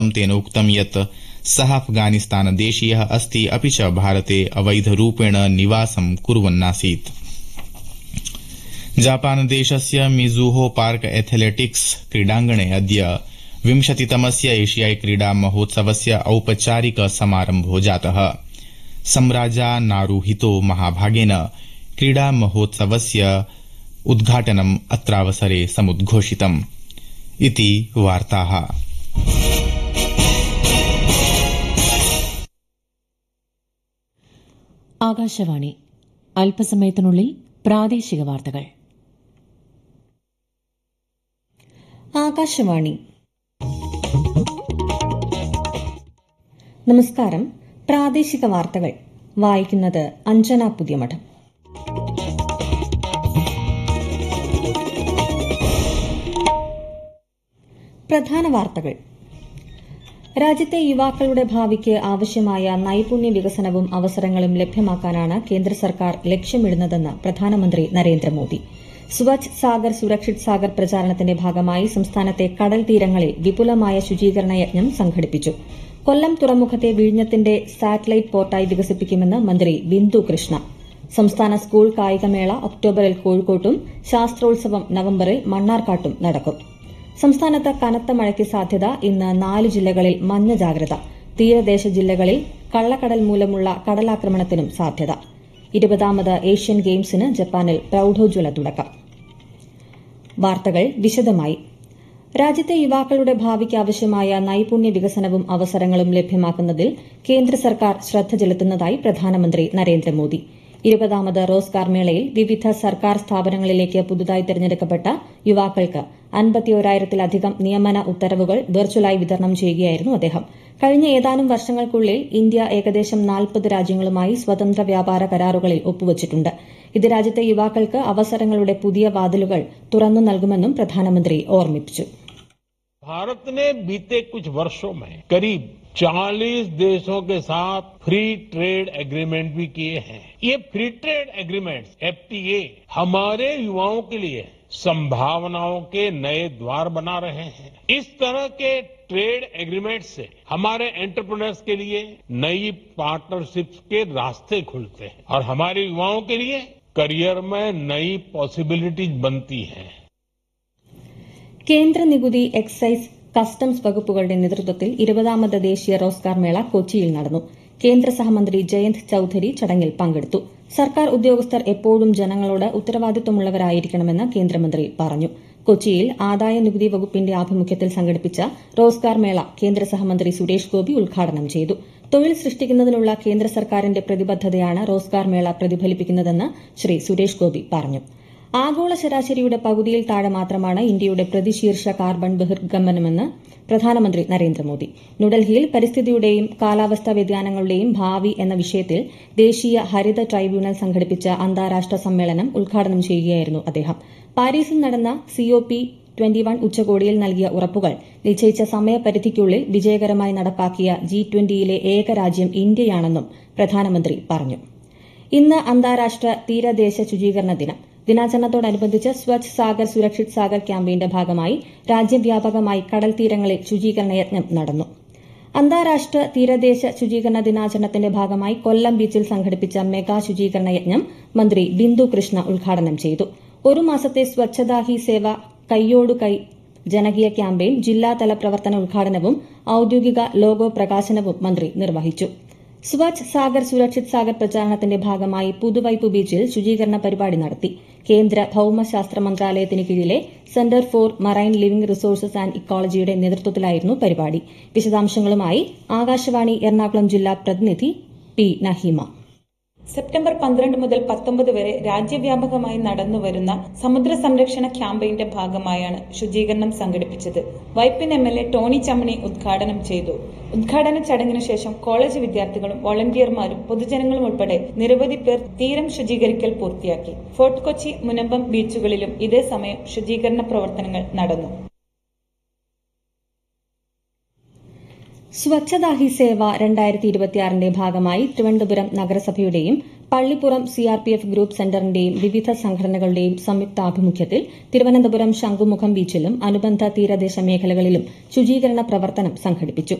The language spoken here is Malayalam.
तेन उक्तं यत् सः अफगानिस्तानदेशीयः अस्ति अपि च भारते अवैधरूपेण निवासं कुर्वन्नासीत् जापानदेशस्य मिजुहो पार्क एथलेटिक्स क्रीडाङ्गणे अद्य विंशतितमस्य एशियाई क्रीडा महोत्सवस्य औपचारिक समारम्भो जातः सम्राजा नारूहितो महाभागेन क्रीडा महोत्सवस्य उद्घाटनम् अत्रावसरे समुद्घोषितम् इति वार्ताः ആകാശവാണി അല്പസമയത്തിനുള്ളിൽ പ്രാദേശിക വാർത്തകൾ ആകാശവാണി നമസ്കാരം പ്രാദേശിക വാർത്തകൾ വായിക്കുന്നത് അഞ്ജന പുതിയമഠം പ്രധാന വാർത്തകൾ രാജ്യത്തെ യുവാക്കളുടെ ഭാവിക്ക് ആവശ്യമായ നൈപുണ്യ വികസനവും അവസരങ്ങളും ലഭ്യമാക്കാനാണ് കേന്ദ്ര സർക്കാർ ലക്ഷ്യമിടുന്നതെന്ന് പ്രധാനമന്ത്രി നരേന്ദ്രമോദി സ്വച്ഛ് സാഗർ സുരക്ഷിത് സാഗർ പ്രചാരണത്തിന്റെ ഭാഗമായി സംസ്ഥാനത്തെ കടൽ തീരങ്ങളിൽ വിപുലമായ ശുചീകരണ യജ്ഞം സംഘടിപ്പിച്ചു കൊല്ലം തുറമുഖത്തെ വിഴിഞ്ഞത്തിന്റെ സാറ്റലൈറ്റ് പോർട്ടായി വികസിപ്പിക്കുമെന്ന് മന്ത്രി ബിന്ദു കൃഷ്ണ സംസ്ഥാന സ്കൂൾ കായികമേള ഒക്ടോബറിൽ കോഴിക്കോട്ടും ശാസ്ത്രോത്സവം നവംബറിൽ മണ്ണാർക്കാട്ടും നടക്കും സംസ്ഥാനത്ത് കനത്ത മഴയ്ക്ക് സാധ്യത ഇന്ന് നാല് ജില്ലകളിൽ മഞ്ഞ ജാഗ്രത തീരദേശ ജില്ലകളിൽ കള്ളക്കടൽ മൂലമുള്ള കടലാക്രമണത്തിനും സാധ്യത ഇരുപതാമത് ഏഷ്യൻ ഗെയിംസിന് ജപ്പാനിൽ പ്രൌഢോജ്വല തുടക്കം വാർത്തകൾ വിശദമായി രാജ്യത്തെ യുവാക്കളുടെ ഭാവിക്ക് ആവശ്യമായ നൈപുണ്യ വികസനവും അവസരങ്ങളും ലഭ്യമാക്കുന്നതിൽ കേന്ദ്ര സർക്കാർ ശ്രദ്ധ ചെലുത്തുന്നതായി പ്രധാനമന്ത്രി നരേന്ദ്രമോദി ഇരുപതാമത് റോസ്ഗാർ മേളയിൽ വിവിധ സർക്കാർ സ്ഥാപനങ്ങളിലേക്ക് പുതുതായി തെരഞ്ഞെടുക്കപ്പെട്ട യുവാക്കൾക്ക് അൻപത്തിയോരായിരത്തിലധികം നിയമന ഉത്തരവുകൾ വെർച്വലായി വിതരണം ചെയ്യുകയായിരുന്നു അദ്ദേഹം കഴിഞ്ഞ ഏതാനും വർഷങ്ങൾക്കുള്ളിൽ ഇന്ത്യ ഏകദേശം നാൽപ്പത് രാജ്യങ്ങളുമായി സ്വതന്ത്ര വ്യാപാര കരാറുകളിൽ ഒപ്പുവച്ചിട്ടുണ്ട് ഇത് രാജ്യത്തെ യുവാക്കൾക്ക് അവസരങ്ങളുടെ പുതിയ വാതിലുകൾ തുറന്നു നൽകുമെന്നും പ്രധാനമന്ത്രി ഓർമ്മിപ്പിച്ചു भारत ने बीते कुछ वर्षों में करीब 40 देशों के साथ फ्री ट्रेड एग्रीमेंट भी किए हैं ये फ्री ट्रेड एग्रीमेंट्स एफटीए हमारे युवाओं के लिए संभावनाओं के नए द्वार बना रहे हैं इस तरह के ट्रेड एग्रीमेंट से हमारे एंटरप्रेन्योर्स के लिए नई पार्टनरशिप्स के रास्ते खुलते हैं और हमारे युवाओं के लिए करियर में नई पॉसिबिलिटीज बनती हैं കേന്ദ്ര നികുതി എക്സൈസ് കസ്റ്റംസ് വകുപ്പുകളുടെ നേതൃത്വത്തിൽ ഇരുപതാമത് ദേശീയ റോസ്ഗാർ മേള കൊച്ചിയിൽ നടന്നു കേന്ദ്ര സഹമന്ത്രി ജയന്ത് ചൌധരി ചടങ്ങിൽ പങ്കെടുത്തു സർക്കാർ ഉദ്യോഗസ്ഥർ എപ്പോഴും ജനങ്ങളോട് ഉത്തരവാദിത്വമുള്ളവരായിരിക്കണമെന്ന് കേന്ദ്രമന്ത്രി പറഞ്ഞു കൊച്ചിയിൽ ആദായ നികുതി വകുപ്പിന്റെ ആഭിമുഖ്യത്തിൽ സംഘടിപ്പിച്ച റോസ്ഗാർ മേള കേന്ദ്ര സഹമന്ത്രി സുരേഷ് ഗോപി ഉദ്ഘാടനം ചെയ്തു തൊഴിൽ സൃഷ്ടിക്കുന്നതിനുള്ള കേന്ദ്ര സർക്കാരിന്റെ പ്രതിബദ്ധതയാണ് റോസ്ഗാർ മേള പ്രതിഫലിപ്പിക്കുന്നതെന്ന് ശ്രീ സുരേഷ് ഗോപി പറഞ്ഞു ആഗോള ശരാശരിയുടെ പകുതിയിൽ താഴെ മാത്രമാണ് ഇന്ത്യയുടെ പ്രതിശീർഷ കാർബൺ ബഹിർഗമനമെന്ന് പ്രധാനമന്ത്രി നരേന്ദ്രമോദി ന്യൂഡൽഹിയിൽ പരിസ്ഥിതിയുടെയും കാലാവസ്ഥാ വ്യതിയാനങ്ങളുടെയും ഭാവി എന്ന വിഷയത്തിൽ ദേശീയ ഹരിത ട്രൈബ്യൂണൽ സംഘടിപ്പിച്ച അന്താരാഷ്ട്ര സമ്മേളനം ഉദ്ഘാടനം ചെയ്യുകയായിരുന്നു അദ്ദേഹം പാരീസിൽ നടന്ന സിഒപി ട്വന്റി വൺ ഉച്ചകോടിയിൽ നൽകിയ ഉറപ്പുകൾ നിശ്ചയിച്ച സമയപരിധിക്കുള്ളിൽ വിജയകരമായി നടപ്പാക്കിയ ജി ട്വന്റിയിലെ ഏക രാജ്യം ഇന്ത്യയാണെന്നും പ്രധാനമന്ത്രി പറഞ്ഞു ഇന്ന് അന്താരാഷ്ട്ര തീരദേശ ശുചീകരണ ദിനം ദിനാചരണത്തോടനുബന്ധിച്ച് സ്വച്ഛ് സാഗർ സുരക്ഷിത് സാഗർ ക്യാമ്പയിന്റെ ഭാഗമായി രാജ്യവ്യാപകമായി കടൽ തീരങ്ങളിൽ ശുചീകരണ യജ്ഞം നടന്നു അന്താരാഷ്ട്ര തീരദേശ ശുചീകരണ ദിനാചരണത്തിന്റെ ഭാഗമായി കൊല്ലം ബീച്ചിൽ സംഘടിപ്പിച്ച മെഗാ ശുചീകരണ യജ്ഞം മന്ത്രി ബിന്ദു കൃഷ്ണ ഉദ്ഘാടനം ചെയ്തു ഒരു മാസത്തെ സ്വച്ഛതാ ഹി സേവ കൈയോടു കൈ ജനകീയ ക്യാമ്പയിൻ ജില്ലാതല പ്രവർത്തന ഉദ്ഘാടനവും ഔദ്യോഗിക ലോഗോ പ്രകാശനവും മന്ത്രി നിർവഹിച്ചു സ്വച്ഛ് സാഗർ സുരക്ഷിത് സാഗർ പ്രചാരണത്തിന്റെ ഭാഗമായി പുതുവൈപ്പ് ബീച്ചിൽ ശുചീകരണ പരിപാടി നടത്തി കേന്ദ്ര ഭൌമശാസ്ത്ര മന്ത്രാലയത്തിന് കീഴിലെ centre for marine living resources and ഇക്കോളജിയുടെ നേതൃത്വത്തിലായിരുന്നു പരിപാടി വിശദാംശങ്ങളുമായി ആകാശവാണി എറണാകുളം ജില്ലാ പ്രതിനിധി പി നഹീമ സെപ്റ്റംബർ പന്ത്രണ്ട് മുതൽ പത്തൊമ്പത് വരെ രാജ്യവ്യാപകമായി നടന്നുവരുന്ന സമുദ്ര സംരക്ഷണ ക്യാമ്പയിന്റെ ഭാഗമായാണ് ശുചീകരണം സംഘടിപ്പിച്ചത് Vypin M L A Tony Chammany ഉദ്ഘാടനം ചെയ്തു ഉദ്ഘാടന ചടങ്ങിനു ശേഷം കോളേജ് വിദ്യാർത്ഥികളും വോളണ്ടിയർമാരും പൊതുജനങ്ങളും ഉൾപ്പെടെ നിരവധി പേർ തീരം ശുചീകരിക്കൽ പൂർത്തിയാക്കി ഫോർട്ട് കൊച്ചി മുനമ്പം ബീച്ചുകളിലും ഇതേ സമയം ശുചീകരണ പ്രവർത്തനങ്ങൾ നടന്നു സ്വച്ഛതാ ഹി സേവ രണ്ടായിരത്തി ഇരുപത്തിയാറിന്റെ ഭാഗമായി തിരുവനന്തപുരം നഗരസഭയുടെയും പള്ളിപ്പുറം സിആർപിഎഫ് ഗ്രൂപ്പ് സെന്ററിന്റെയും വിവിധ സംഘടനകളുടെയും സംയുക്താഭിമുഖ്യത്തിൽ തിരുവനന്തപുരം ശംഖുമുഖം ബീച്ചിലും അനുബന്ധ തീരദേശ മേഖലകളിലും ശുചീകരണ പ്രവർത്തനം സംഘടിപ്പിച്ചു